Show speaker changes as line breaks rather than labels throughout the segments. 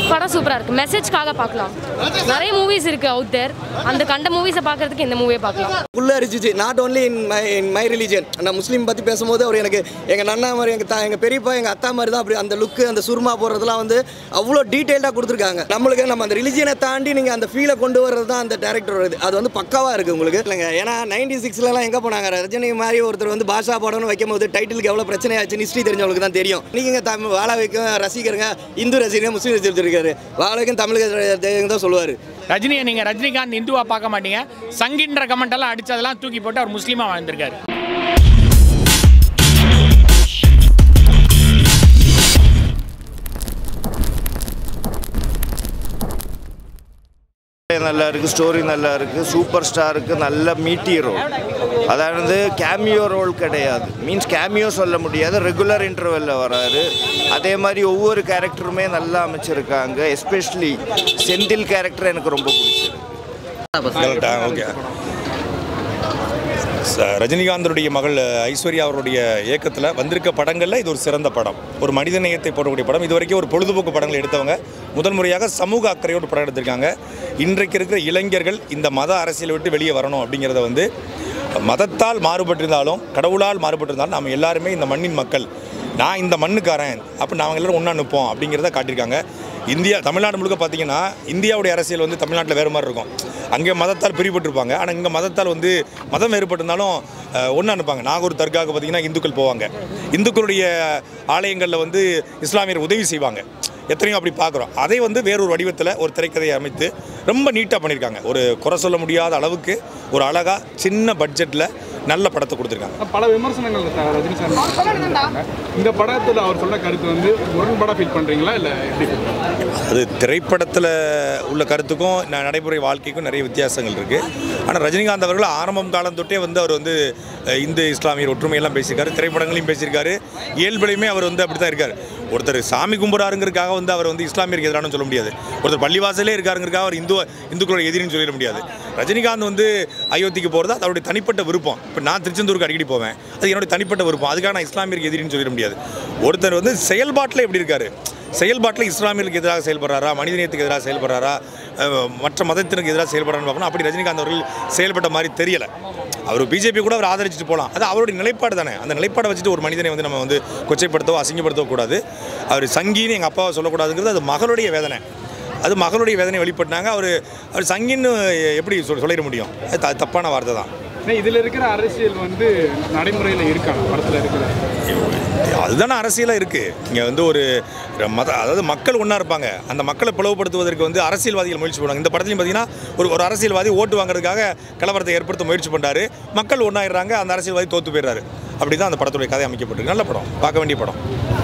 படம் சூப்பராக இருக்குது மெசேஜ்க்காக பார்க்கலாம் நிறைய மூவிஸ் இருக்குது அவுட் தேர் அந்த கண்ட மூவிஸை பார்க்கறதுக்கு இந்த மூவியை பார்க்கலாம்
உள்ள அரிச்சிச்சு not only in my in my religion நான் முஸ்லீம் பற்றி பேசும்போது அவர் எனக்கு எங்கள் நன்னா மாதிரி எங்கள் தா எங்கள் பெரியப்பா எங்கள் அத்தா மாதிரி தான் அப்படி அந்த லுக்கு அந்த சுருமா போடுறதுலாம் வந்து அவ்வளோ டீட்டெயில்டாக கொடுத்துருக்காங்க நம்மளுக்கு நம்ம அந்த ரிலிஜியனை தாண்டி நீங்கள் அந்த ஃபீலை கொண்டு வர்றது தான் அந்த டேரக்டர் இது அது வந்து பக்காவாக இருக்குது உங்களுக்கு இல்லைங்க ஏன்னா நைன்டி சிக்ஸ்லலாம் எங்கே போனாங்க ரஜினி மாதிரி ஒருத்தர் வந்து பாஷா படம்னு வைக்கும் போது டைட்டிலுக்கு எவ்வளோ பிரச்சனை ஆச்சுன்னு ஹிஸ்ட்ரி தெரிஞ்சவங்களுக்கு தான் தெரியும் நீங்கள் தமிழ் வாழ வைக்கும் ரசிகருங்க இந்து ரசிகர் முஸ்லீம் ரசிகர் இருக்காரு வாழ வைக்கும் தமிழுக்கு தான் சொல்லுவார்
ரஜினியை நீங்கள் ரஜினிகாந்த் இந்துவா பார்க்க மாட்டீங்க சங்கின்ற கமெண்ட் எல்லாம் அடிச்சதெல்லாம் தூக்கி போட்டு அவர் முஸ்லீமா வாழ்ந்திருக்காரு
நல்லா இருக்குது ஸ்டோரி நல்லா இருக்குது சூப்பர் ஸ்டாருக்கு நல்ல மீட்டி ரோல் அதாவது கேமியோ ரோல் கிடையாது மீன்ஸ் கேமியோ சொல்ல முடியாது ரெகுலர் இன்டர்வெல்ல வராரு அதே மாதிரி ஒவ்வொரு கேரக்டருமே நல்லா அமைச்சிருக்காங்க எஸ்பெஷலி செந்தில் கேரக்டர் எனக்கு ரொம்ப பிடிச்சிருக்கு
கரெக்டா ஓகே ச- ரஜினிகாந்தருடைய மகள் ஐஸ்வர்யா அவருடைய இயக்கத்தில் வந்திருக்க படங்களில் இது ஒரு சிறந்த படம் ஒரு மனித நேயத்தை போடக்கூடிய படம் இது வரைக்கும் ஒரு பொழுதுபோக்கு படங்கள் எடுத்தவங்க முதல் முறையாக சமூக அக்கறையோடு படம் எடுத்திருக்காங்க இன்றைக்கு இருக்கிற இளைஞர்கள் இந்த மத அரசியலை விட்டு வெளியே வரணும் அப்படிங்கிறத வந்து மதத்தால் மாறுபட்டிருந்தாலும் கடவுளால் மாறுபட்டிருந்தாலும் நாம் எல்லாருமே இந்த மண்ணின் மக்கள் நான் இந்த மண்ணுக்காரன் அப்போ நாங்கள் எல்லாரும் ஒன்றா நிற்போம் அப்படிங்கிறத காட்டியிருக்காங்க இந்தியா தமிழ்நாடு முழுக்க பார்த்தீங்கன்னா இந்தியாவுடைய அரசியல் வந்து தமிழ்நாட்டில் வேறு மாதிரி இருக்கும் அங்கே மதத்தால் பிரிபட்டிருப்பாங்க ஆனால் இங்கே மதத்தால் வந்து மதம் வேறுபட்டிருந்தாலும் ஒன்றா நிற்பாங்க நாகூர் தர்காவுக்கு பார்த்தீங்கன்னா இந்துக்கள் போவாங்க இந்துக்களுடைய ஆலயங்களில் வந்து இஸ்லாமியர் உதவி செய்வாங்க எத்தனையோ அப்படி பார்க்குறோம் அதை வந்து வேறொரு வடிவத்தில் ஒரு திரைக்கதையை அமைத்து ரொம்ப நீட்டாக பண்ணியிருக்காங்க ஒரு குறை சொல்ல முடியாத அளவுக்கு ஒரு அழகாக சின்ன பட்ஜெட்டில் நல்ல படத்தை கொடுத்துருக்காங்க
பல விமர்சனங்கள் த- ரஜினி சார் மேல சொல்லியிருக்காங்க. இந்த படத்துல அவர் சொன்ன கருத்து வந்து முரண்பாடா ஃபீல் பண்றீங்களா இல்ல எப்படி feel பண்றீங்க?
அது திரைப்படத்தில் உள்ள கருத்துக்கும் ந- நடைமுறை வாழ்க்கைக்கும் நிறைய வித்தியாசங்கள் இருக்குது ஆனால் ரஜினிகாந்த் அவர்கள் ஆரம்பம் காலம் தொட்டே வந்து அவர் வந்து அஹ், இந்து இஸ்லாமியர் ஒற்றுமையெல்லாம் பேசியிருக்காரு திரைப்படங்களையும் பேசியிருக்காரு இயல்பிலையுமே அவர் வந்து அப்படி தான் இருக்கார் ஒருத்தர் சாமி கும்பிட்றாருங்கிறதுக்காக வந்து அவர் வந்து இஸ்லாமியருக்கு எதிரானு சொல்ல முடியாது ஒருத்தர் பள்ளிவாசலே இருக்காருங்கிறதுக்காக அவர் இந்து இந்துக்களோட எதிரின்னு சொல்லிட முடியாது ரஜினிகாந்த் வந்து அயோத்திக்கு போகிறது அது அவருடைய தனிப்பட்ட விருப்பம் இப்போ நான் திருச்செந்தூருக்கு அடிக்கடி போவேன் அது என்னுடைய தனிப்பட்ட விருப்பம் அதுக்காக நான் இஸ்லாமியருக்கு எதிரின்னு சொல்லிட முடியாது ஒருத்தர் வந்து செயல்பாட்டில் எப்படி இருக்காரு செயல்பாட்டில் இஸ்லாமியர்களுக்கு எதிராக செயல்படுறாரா மனிதநேயத்துக்கு எதிராக செயல்படுறாரா அஹ், மற்ற மதத்தினருக்கு எதிராக செயல்படுறான்னு பார்க்கணும் அப்படி ரஜினிகாந்த் அவர்கள் செயல்பட்ட மாதிரி தெரியல அவர் பிஜேபி கூட அவர் ஆதரிச்சுட்டு போகலாம் அது அவருடைய நிலைப்பாடு தானே அந்த நிலைப்பாடை வச்சுட்டு ஒரு மனிதனை வந்து நம்ம வந்து கொச்சைப்படுத்தவோ அசிங்கப்படுத்தவோ கூடாது அவர் சங்கின்னு எங்கள் அப்பாவை சொல்லக்கூடாதுங்கிறது அது மகளுடைய வேதனை அது மகளுடைய வேதனை வெளிப்பட்டாங்க அவர் அவர் சங்கின்னு எப்படி சொல் சொல்லிட முடியும் அது த- தப்பான வார்த்தை தான்
ஆனா இதுல இருக்கிற அரசியல் வந்து நடைமுறையில இருக்காங்க படத்துல இருக்கிற
அதுதானே அரசியலாக இருக்குது இங்கே வந்து ஒரு மத அதாவது மக்கள் ஒன்றா இருப்பாங்க அந்த மக்களை பிளவுபடுத்துவதற்கு வந்து அரசியல்வாதிகள் முயற்சி பண்ணுவாங்க இந்த படத்துலையும் பார்த்தீங்கன்னா ஒரு ஒரு அரசியல்வாதி ஓட்டு வாங்குறதுக்காக கலவரத்தை ஏற்படுத்த முயற்சி பண்ணுறாரு மக்கள் ஒன்றாயிடுறாங்க அந்த அரசியல்வாதி தோற்று போயிடுறாரு அப்படி தான் அந்த படத்துடைய கதை அமைக்கப்பட்டிருக்கு நல்ல படம் பார்க்க வேண்டிய படம்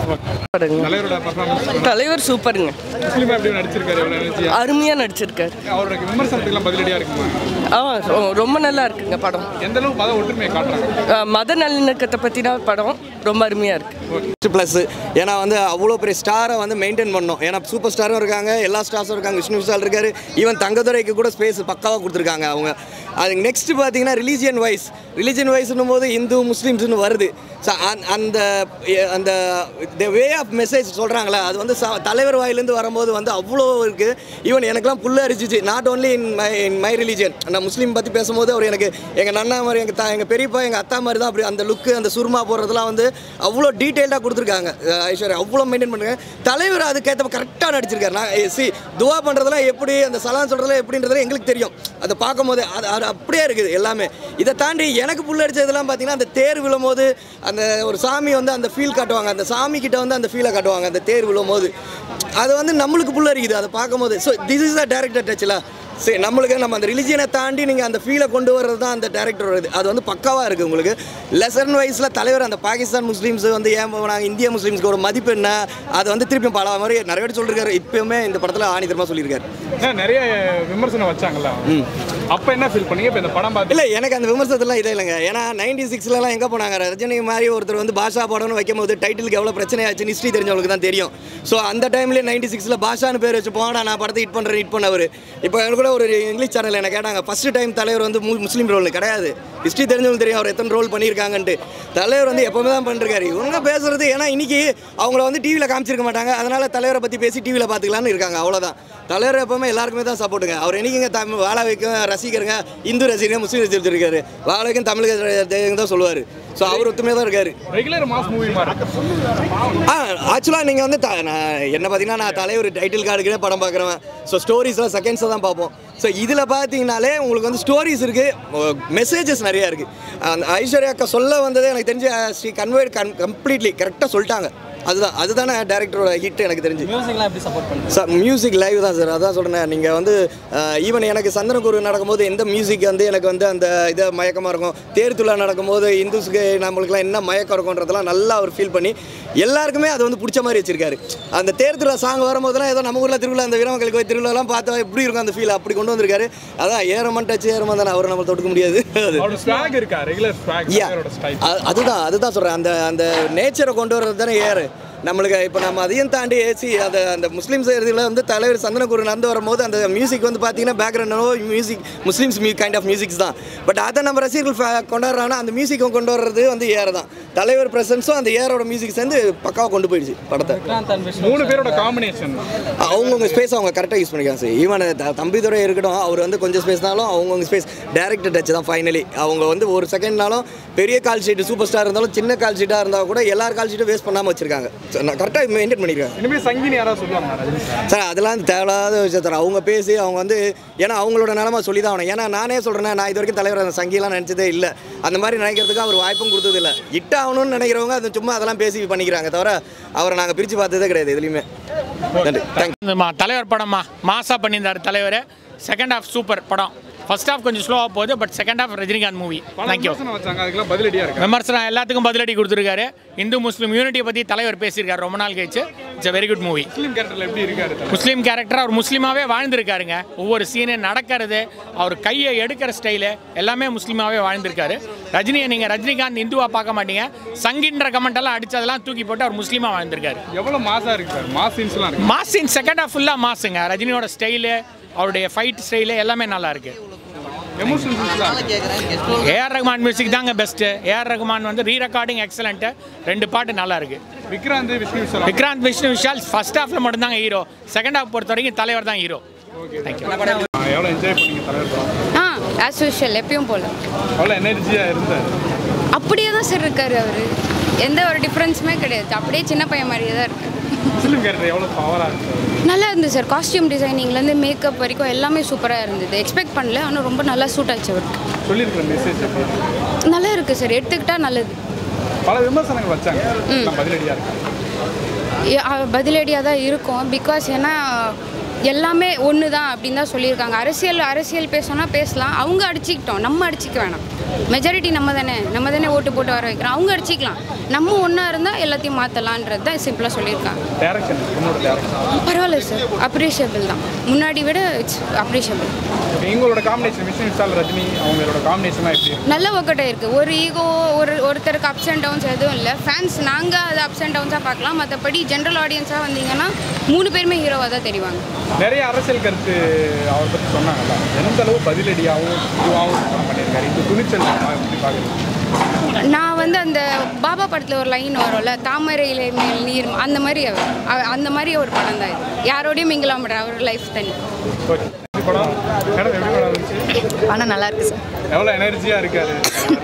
தலைவரோட பர்ஃபார்மன்ஸ்
தலைவர் சூப்பருங்க
முஸ்லீமா எப்படி நடிச்சிருக்காரு எவ்வளவு எனர்ஜியா
அருமையாக நடிச்சிருக்காரு
அவரோட விமர்சனத்துக்குலாம் பதிலடியா இருக்குமா
ஆ ரொ- ரொம்ப நல்லா இருக்குங்க படம்
எந்த அளவுக்கு மத ஒற்றுமையை காட்டுறாங்க
ஆ, மத நல்லிணக்கத்தை பற்றின படம் ரொம்ப அருமையாக இருக்குது
ப்ளஸ் ஏன்னா வந்து அவ்வளோ பெரிய ஸ்டாரை வந்து மெயின்டைன் பண்ணோம் ஏன்னா சூப்பர் ஸ்டாரும் இருக்காங்க எல்லா ஸ்டார்ஸும் இருக்காங்க விஷ்ணு விஷால் இருக்காரு ஈவன் தங்கதுரைக்கு கூட ஸ்பேஸ் பக்காவாக கொடுத்துருக்காங்க அவங்க அது நெக்ஸ்ட் பார்த்தீங்கன்னா ரிலீஜியன் வைஸ் ரிலீஜியன் வைஸ்னும் போது இந்து முஸ்லீம்ஸ்னு வருது ஸோ அந்த எ- அந்த த வே ஆஃப் மெசேஜ் சொல்கிறாங்களே அது வந்து ச- தலைவர் வாயிலேருந்து வரும்போது வந்து அவ்வளோ இருக்குது ஈவன் எனக்குலாம் புல்ல அரிச்சிச்சு not only in my in my religion நான் முஸ்லீம் பற்றி பேசும்போது அவர் எனக்கு எங்கள் நன்னா மாதிரி எங்கள் தா எங்கள் பெரியப்பா எங்கள் அத்தா மாதிரி தான் அப்படி அந்த லுக்கு அந்த சுருமா போடுறதுலாம் வந்து அவ்வளோ டீட்டெயில்டாக கொடுத்துருக்காங்க அஹ் ஐஸ்வர்யா அவ்வளோ மெயின்டைன் பண்ணுங்க தலைவர் அதுக்கேற்ற கரெக்டாக நடிச்சிருக்காரு நான் சி துவா பண்ணுறதுலாம் எப்படி அந்த சலான் சொல்கிறதுலாம் எப்படின்றதுலாம் எங்களுக்கு தெரியும் அதை பார்க்கும்போது அது அது அப்படியே இருக்குது எல்லாமே இதை தாண்டி எனக்கு புல்லடிச்சதெல்லாம் பார்த்தீங்கன்னா அந்த தேர் விழும்போது அந்த ஒரு சாமி வந்து அந்த ஃபீல் காட்டுவாங்க அந்த சாமி கிட்ட வந்து அந்த ஃபீலை காட்டுவாங்க அந்த தேர் விழும்போது அது வந்து நம்மளுக்கு புல்லரிக்குது அதை பார்க்கும்போது so this is the director டச்சில் சரி நம்மளுக்கு நம்ம அந்த ரிலிஜியனை தாண்டி நீங்கள் அந்த ஃபீலை கொண்டு வர்றது தான் அந்த டேரக்டர் இது அது வந்து பக்காவாக இருக்குது உங்களுக்கு லெசன் வைஸில் தலைவர் அந்த பாகிஸ்தான் முஸ்லீம்ஸ் வந்து ஏன் போனாங்க இந்திய முஸ்லீம்ஸ்க்கு ஒரு மதிப்பு என்ன அதை வந்து திருப்பி பல மாதிரி நிறைய பேர் சொல்லியிருக்காரு இப்போயுமே இந்த படத்தில் ஆணித்தரமாக சொல்லியிருக்காரு
ஏன்னா நிறைய விமர்சனம் வச்சாங்கல்ல
ம்
அப்ப என்ன ஃபீல் பண்ணீங்க இப்ப இந்த படம் பார்த்து
இல்லை எனக்கு அந்த விமர்சனத்துலாம் இதே இல்லைங்க ஏன்னா நைன்டி சிக்ஸ்லலாம் எங்கே போனாங்க ரஜினி மாதிரி ஒருத்தர் வந்து பாஷா படம்னு வைக்கும் போது டைட்டிலுக்கு எவ்வளோ பிரச்சனை ஆச்சுன்னு ஹிஸ்ட்ரி தெரிஞ்சவங்களுக்கு தான் தெரியும் ஸோ அந்த டைம்லேயே நைன்டி சிக்ஸில் பாஷான்னு பேர் வச்சு போனா நான் படத்தை ஹிட் பண்ணுறேன் ஹிட் பண்ணவர் இப்போ எனக்கு கூட ஒரு இங்கிலீஷ் சேனல் என்ன கேட்டாங்க ஃபர்ஸ்ட் டைம் தலைவர் வந்து மு- முஸ்லீம் ரோல் கிடையாது ஹிஸ்ட்ரி தெரிஞ்சவங்களுக்கு தெரியும் அவர் எத்தனை ரோல் பண்ணியிருக்காங்கன்ட்டு தலைவர் வந்து எப்பவுமே தான் பண்ணிருக்காரு இவங்க பேசுறது ஏன்னா இன்னைக்கு அவங்கள வந்து டிவியில் காமிச்சிருக்க மாட்டாங்க அதனால தலைவரை பற்றி பேசி டிவியில் பார்த்துக்கலான்னு இருக்காங்க அவ்வளோதான் தலைவர் எப்பவுமே எல்லாருக்குமே தான் சப்போர்ட்டுங்க அவர் என்னைக்குங்க தமிழ் வாழ வைக்கும் ரசிகருங்க இந்து ரசிகருங்க முஸ்லீம் ரசிகர் இருக்காரு வாழ வைக்கும் தமிழக தான் சொல்லுவார் ஸோ அவர் ஒத்துமையாக தான் இருக்காரு
ரெகுலர் மாஸ் மூவி மாதிரி
ஆ ஆக்சுவலாக நீங்கள் வந்து த- நான் என்ன பார்த்தீங்கன்னா நான் தலைவர் டைட்டில் கார்டுக்குனே படம் பார்க்குறேன் ஸோ ஸ்டோரிஸ்லாம் செகண்ட்ஸை தான் பார்ப்போம் ஸோ இதில் பார்த்தீங்கனாலே உங்களுக்கு வந்து ஸ்டோரிஸ் இருக்குது மெசேஜஸ் நிறையா இருக்குது அந்த ஐஸ்வர்யா அக்கா சொல்ல வந்ததே எனக்கு தெரிஞ்சு ஸ்ரீ கன்வேர்ட் கன் கம்ப்ளீட்லி கரெக்டாக சொல்லிட்டாங்க அதுதான் அதுதானே டேரக்டரோட ஹிட் எனக்கு தெரிஞ்சு
மியூசிக்லாம் எப்படி சப்போர்ட் பண்ணுங்க
சார் மியூசிக் லைவ் தான் சார் அதான் சொல்கிறேன் நீங்கள் வந்து ஈவன் எனக்கு சந்தனக்குரு நடக்கும்போது எந்த மியூசிக் வந்து எனக்கு வந்து அந்த இதை மயக்கமாக இருக்கும் தேர் திருவிழா நடக்கும்போது இந்துஸுக்கு நம்மளுக்குலாம் என்ன மயக்கம் இருக்கும்ன்றதெல்லாம் நல்லா அவர் ஃபீல் பண்ணி எல்லாருக்குமே அது வந்து பிடிச்ச மாதிரி வச்சிருக்காரு அந்த தேர் திருவிழா சாங் வரும்போதெல்லாம் ஏதோ நம்ம ஊரில் திருவிழா அந்த வீரமக்கள் கோயில் திருவிழாலாம் பார்த்தா எப்படி இருக்கும் அந்த ஃபீல் அப்படி கொண்டு வந்திருக்காரு அதான் ஏறமன் டச் ஏறமன் தானே அவரை நம்ம தொட்டுக்க முடியாது அது
அவரோட ஸ்வாக் இருக்கா ரெகுலர் ஸ்வாக்
யா
அவரோட ஸ்டைல்
அதுதான் அதுதான் சொல்கிறேன் அந்த அந்த நேச்சரை கொண்டு வர்றது தானே ஏறு நம்மளுக்கு இப்போ நம்ம அதையும் தாண்டி ஏசி அந்த அந்த முஸ்லீம்ஸ் இதில் வந்து தலைவர் சந்தனகுரு நடந்து வரும்போது அந்த மியூசிக் வந்து பார்த்தீங்கன்னா பேக்ரவுண்டோ மியூசிக் முஸ்லீம்ஸ் மியூ கைண்ட் ஆஃப் மியூசிக்ஸ் தான் பட் அதை நம்ம ரசிகர்கள் fa- கொண்டாடுறாங்கன்னா அந்த மியூசிக்கை கொண்டு வர்றது வந்து ஏற தான் தலைவர் ப்ரெசன்ஸும் அந்த ஏரோட மியூசிக் சேர்ந்து பக்காவாக கொண்டு போயிடுச்சு படத்தை
விக்ராந்த் அண்ட் விஷ்ணு
மூணு பேரோட காம்பினேஷன்
அவங்கவுங்க ஸ்பேஸ் அவங்க கரெக்டாக யூஸ் பண்ணிக்காங்க சார் ஈவன் தம்பிதுரை இருக்கட்டும் அவர் வந்து கொஞ்சம் ஸ்பேஸ்னாலும் அவங்கவுங்க ஸ்பேஸ் டேரக்டர் டச் தான் ஃபைனலி அவங்க வந்து ஒரு செகண்ட்னாலும் பெரிய கால் ஷீட் சூப்பர் ஸ்டார் இருந்தாலும் சின்ன கால் ஷீட்டாக இருந்தால் கூட எல்லார் கால் ஷீட்டும் வேஸ்ட் பண்ணாமல் வச்சிருக்காங்க கரெக்டாக மெயின்டைன் பண்ணியிருக்காங்க
இனிமே சங்கினி யாராவது சொல்லுவாங்க ரஜினி சார்
சார் அதெல்லாம் தேவையில்லாத விஷயம் சார் அவங்க பேசி அவங்க வந்து ஏன்னா அவங்களோட நிலமை சொல்லி தான் ஆகணும் ஏன்னா நானே சொல்கிறேன் நான் இது வரைக்கும் தலைவர் அந்த சங்கிலாம் நினச்சதே இல்லை அந்த மாதிரி நினைக்கிறதுக்கு அவர் வாய்ப்பும் கொடுத்தது இல்லை ஹிட் ஆகணும்னு நினைக்கிறவங்க அது சும்மா அதெல்லாம் பேசி பண்ணிக்கிறாங்க தவிர அவரை நாங்கள் பிரித்து பார்த்ததே கிடையாது எதுலையுமே நன்றி தேங்க்யூ
இந்த மா- தலைவர் படம்மா மாசா பண்ணியிருந்தார் தலைவர் செகண்ட் ஹாஃப் சூப்பர் படம் ஃபர்ஸ்ட் ஹாஃப் கொஞ்சம் ஸ்லோவாக போகுது but second half Rajinikanth movie
பல
தேங்க்யூ
விமர்சனம் வச்சாங்க அதுக்கெல்லாம் பதிலடியா இருக்கு
விமர்சனம் எல்லாத்துக்கும் பதிலடி கொடுத்துருக்காரு இந்து முஸ்லீம் யூனிட்டியை பற்றி தலைவர் பேசியிருக்காரு ரொம்ப நாள் கழிச்சு it's a very good movie
Muslim கேரக்டர்ல எப்படி இருக்காரு தலைவர்?
முஸ்லீம் கேரக்டர் அவர் முஸ்லீமாவே வாழ்ந்திருக்காருங்க ஒவ்வொரு சீனு நடக்கிறது அவர் கையை எடுக்கிற ஸ்டைலு எல்லாமே முஸ்லீமாவே வாழ்ந்திருக்காரு ரஜினியை நீங்கள் ரஜினிகாந்த் இந்துவா பார்க்க மாட்டீங்க சங்கின்ற கமெண்ட் எல்லாம் அடிச்சதெல்லாம் தூக்கி போட்டு அவர் முஸ்லீமா வாழ்ந்திருக்காரு
எவ்வளவு மாசா இருக்கு சார் மாஸ் சீன்ஸ்லாம் இருக்கு
மாசின் செகண்ட் ஹாஃப் ஃபுல்லாக மாசுங்க ரஜினியோட ஸ்டைலு அவருடைய ஃபைட் ஸ்டைலு எல்லாமே நல்லா இருக்கு
எமோஷனல் சீன்ஸ்லாம் இருக்கு
ஏஆர் ரகுமான் மியூசிக் தாங்க பெஸ்ட்டு ஏஆர் ரகுமான் வந்து ரீ ரெக்கார்டிங் எக்ஸலண்ட்டு ரெண்டு பாட்டு நல்லா இருக்கு
விக்ராந்த் விஷ்ணு விஷால்
விக்ராந்த் விஷ்ணு விஷால் ஃபர்ஸ்ட் ஹாஃப்ல மட்டும்தாங்க ஹீரோ செகண்ட் ஹாஃப் பொறுத்த வரைக்கும் தலைவர் தான் ஹீரோ தேங்க்யூ
எவ்வளவு என்ஜாய் பண்ணீங்க தலைவர் படம்
ஆ ஆஸ் யூஷுவல் எப்பயும் போல
எவ்வளவு எனர்ஜியா இருந்தார்
அப்படியே தான் சார் இருக்காரு அவர் எந்த ஒரு டிஃப்ரென்ஸுமே கிடையாது அப்படியே சின்ன பையன் மாதிரியே தான் இருக்காரு
முஸ்லீம் கேரக்டர் எவ்வளவு பவரா இருக்கு சார்
நல்லா இருந்தது சார் காஸ்டியூம் டிசைனிங்லேருந்து மேக்கப் வரைக்கும் எல்லாமே சூப்பராக இருந்தது எக்ஸ்பெக்ட் பண்ணல ஆனால் ரொம்ப நல்லா சூட் ஆச்சு அவருக்கு
சொல்லியிருக்கிற மெசேஜ்
நல்லா இருக்குது சார் எடுத்துக்கிட்டா நல்லது
பல விமர்சனங்கள் வச்சாங்க எல்லாம் பதிலடியா இருக்கு
ஏ- அ- பதிலடியாக தான் இருக்கும் பிகாஸ் ஏன்னா எல்லாமே ஒன்று தான் அப்படின்னு தான் சொல்லியிருக்காங்க அரசியல் அரசியல் பேசணும்னா பேசலாம் அவங்க அடிச்சுக்கிட்டோம் நம்ம அடிச்சிக்க வேணாம் மெஜாரிட்டி நம்ம தானே நம்ம தானே ஓட்டு போட்டு வர வைக்கிறோம் அவங்க அடிச்சிக்கலாம் நம்ம ஒன்றா இருந்தால் எல்லாத்தையும் மாற்றலான்றது தான் சிம்பிளாக சொல்லியிருக்காங்க
டேரக்ஷன் உங்களோட டேரக்ஷன்
பரவாயில்ல சார் அப்ரிஷியபிள் தான் முன்னாடி விட இட்ஸ் அப்ரிஷியபிள்
எங்களோட காம்பினேஷன் விஷ்ணு விஷால் ரஜினி அவங்களோட காம்பினேஷன்லாம் எப்படி இருக்கு
நல்ல ஒர்க் அவுட் ஆயிருக்கு ஒரு ஈகோ ஒரு ஒருத்தருக்கு அப்ஸ் அண்ட் டவுன்ஸ் எதுவும் இல்லை ஃபேன்ஸ் நாங்கள் அதை அப்ஸ் அண்ட் டவுன்ஸாக பார்க்கலாம் மற்றபடி ஜென்ரல் ஆடியன்ஸாக வந்தீங்கன்னா மூணு பேருமே ஹீரோவாக தான் தெரிவாங்க
நிறைய அரசியல் கருத்து அவரை பற்றி சொன்னாங்கல்ல எந்த அளவு பதிலடியாகவும் இதுவாகவும் படம் பண்ணியிருக்காரு இந்த துணிச்சல் எப்படி பார்க்குறீங்க
நான் வந்து அந்த பாபா படத்தில் ஒரு லைன் வரும்ல தாமரை இலை மேல் நீர் அந்த மாதிரி அவர் அவ- அந்த மாதிரி ஒரு படம் தான் இது யாரோடையும் மிங்கிலாம் மாட்டார் அவர் லைஃப் தனி
ஓகே இந்த படம் மேடம் எப்படி படம் இருந்துச்சு
ஆனால் நல்லா இருக்கு சார்
எவ்வளோ எனர்ஜியாக இருக்காரு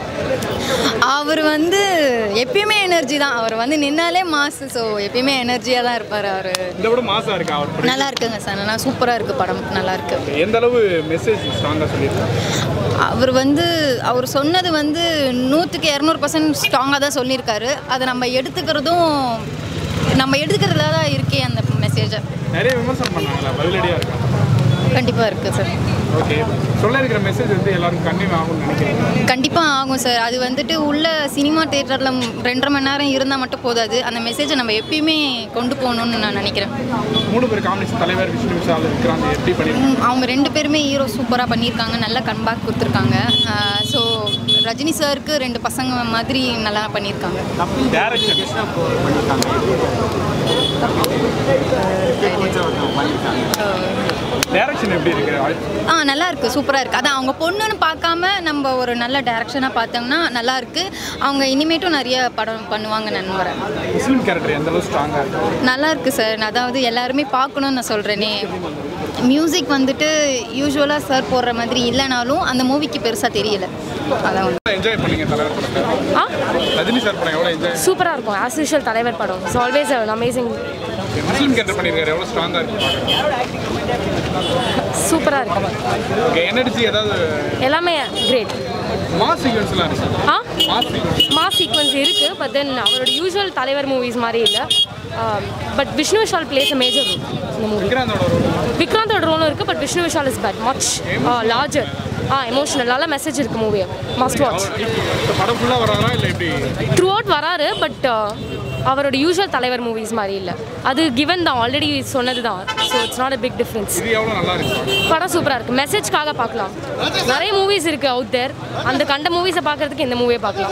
அவர் வந்து எப்பயுமே எனர்ஜி தான் அவர் வந்து நின்னாலே மாசு ஸோ எப்பயுமே எனர்ஜியாக தான் இருப்பார் அவர்
இந்த படம் மாசா இருக்கா அவர் படம்?
நல்லா இருக்குங்க சார் நல்லா சூப்பராக இருக்கு படம் நல்லா இருக்கு
எந்த அளவு மெசேஜ் ஸ்ட்ராங்காக சொல்லியிருக்காரு
அவர் வந்து அவர் சொன்னது வந்து நூற்றுக்கு இரநூறு பர்சன்ட் ஸ்ட்ராங்காக தான் சொல்லியிருக்காரு அதை நம்ம எடுத்துக்கிறதும் நம்ம எடுத்துக்கிறதுல தான் இருக்கே அந்த மெசேஜை
நிறைய விமர்சனம் பண்ணாங்களா பதிலடியாக இருக்கா
கண்டிப்பாக இருக்குது சார்
ஓகே சொல்ல இருக்கிற மெசேஜ் வந்து எல்லாரும் கன்னியூ ஆகும்னு நினைக்கிறேன்
கண்டிப்பாக ஆகும் சார் அது வந்துட்டு உள்ள சினிமா தேட்டரில் ரெண்டரை மணி நேரம் இருந்தால் மட்டும் போதாது அந்த மெசேஜை நம்ம எப்பயுமே கொண்டு போகணும்னு நான் நினைக்கிறேன்
மூணு பேர் காங்கிரஸ் தலைவர் விஷ்ணு விஷால் இருக்கிறாங்க எப்படி பண்ணிருக்காங்க
ம், அவங்க ரெண்டு பேருமே ஹீரோ சூப்பராக பண்ணியிருக்காங்க நல்ல கம்பேக் கொடுத்துருக்காங்க ஸோ ரஜினி சாருக்கு ரெண்டு பசங்க மாதிரி நல்லா பண்ணியிருக்காங்க
டேரக்ஷன் டேரக்ஷன் எப்படி இருக்கு
ஆ நல்லா இருக்கு சூப்பராக இருக்கு அதான் அவங்க பொண்ணுன்னு பார்க்காம நம்ம ஒரு நல்ல டைரக்ஷனாக பார்த்தோம்னா நல்லா இருக்கு அவங்க இனிமேட்டும் நிறைய படம் பண்ணுவாங்க நம்புறேன்
முஸ்லீம் கேரக்டர் எந்த அளவு ஸ்ட்ராங்காக இருக்கு
நல்லா இருக்கு சார் அதாவது எல்லாருமே பார்க்கணும்னு நான் சொல்கிறேனே மியூசிக் வந்துட்டு யூஸ்வலாக சார் போடுற மாதிரி இல்லைனாலும் அந்த மூவிக்கு பெருசாக தெரியல அதான் ஒன்று
என்ஜாய் பண்ணீங்க தலைவர் படத்தை
ஆ
ரஜினி சார் படம் எவ்வளோ என்ஜாய்
சூப்பராக இருக்கும் ஆஸ் யூஷுவல் தலைவர் படம் it's always amazing
Muslim character பண்ணியிருக்காரு எவ்வளோ ஸ்ட்ராங்காக இருக்கு
சூப்பராக இருக்கும்
ஓகே எனர்ஜி ஏதாவது
எல்லாமே கிரேட்
மாஸ் சீக்வன்ஸ்லாம் இருக்கு
ah
mass sequence
mass sequence இருக்குது பட் தென் அவரோட யூஸ்வல் தலைவர் மூவிஸ் மாதிரி இல்லை but Vishnu Vishal plays a major role இந்த மூவி
விக்ராந்தோட ரோல்
விக்ராந்தோட ரோலும் இருக்குது but Vishnu Vishal is but much larger ah emotional நல்ல மெசேஜ் இருக்குது மூவி மஸ்ட் வாட்ச்
இப்போ படம் ஃபுல்லாக வராரா இல்லை எப்படி
த்ரூ அவுட் வராரு பட் அவரோட யூஸ்வல் தலைவர் மூவிஸ் மாதிரி இல்லை அது கிவன் தான் ஆல்ரெடி சொன்னது தான் so it's not a big difference
இது எவ்வளோ நல்லா இருக்கு
படம் சூப்பராக இருக்குது மெசேஜ்க்காக பார்க்கலாம் நிறைய மூவிஸ் இருக்குது அவுட் தேர் அந்த கண்ட மூவிஸை பார்க்கறதுக்கு இந்த மூவியை பார்க்கலாம்